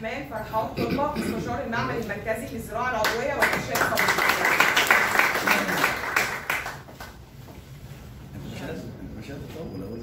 الرحمن فرحات طلبه مستشار المعمل المركزي للزراعه العضويه والاشياء الطبيعيه. مش عايز مش عايز اطول اقول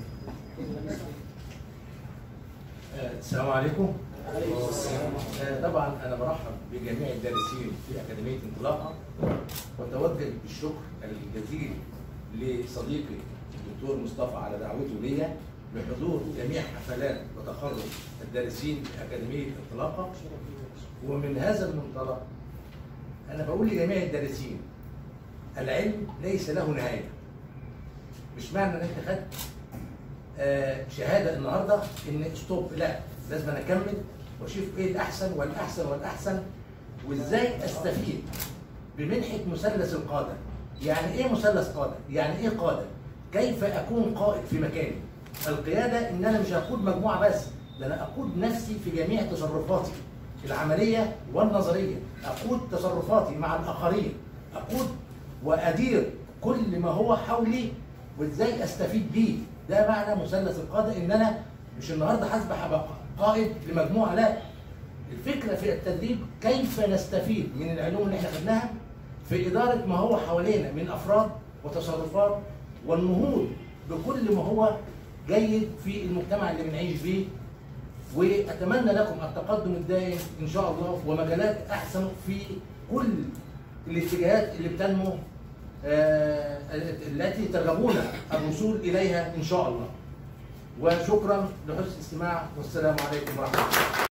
السلام عليكم. آه، طبعا انا برحب بجميع الدارسين في اكاديميه انطلاقه واتوجه بالشكر الجزيل لصديقي الدكتور مصطفى على دعوته ليا لحضور جميع حفلات وتخرج الدارسين في اكاديميه انطلاقه ومن هذا المنطلق انا بقول لجميع الدارسين العلم ليس له نهايه مش معنى ان انت خدت آه، شهاده النهارده ان ستوب لا لازم أنا اكمل واشوف ايه الاحسن والاحسن والاحسن وازاي استفيد بمنحه مثلث القاده يعني ايه مثلث قاده يعني ايه قاده كيف اكون قائد في مكاني القياده ان انا مش اقود مجموعه بس ده انا اقود نفسي في جميع تصرفاتي العمليه والنظريه اقود تصرفاتي مع الاخرين اقود وادير كل ما هو حولي وازاي استفيد بيه ده معنى مثلث القاده ان انا مش النهارده هسبح ابقى قائد لمجموعه لا الفكره في التدريب كيف نستفيد من العلوم اللي احنا خدناها في اداره ما هو حوالينا من افراد وتصرفات والنهوض بكل ما هو جيد في المجتمع اللي بنعيش فيه واتمنى لكم التقدم الدائم ان شاء الله ومجالات احسن في كل الاتجاهات اللي بتنمو آه، التي ترغبون الوصول اليها ان شاء الله وشكرا لحسن الاستماع والسلام عليكم ورحمه الله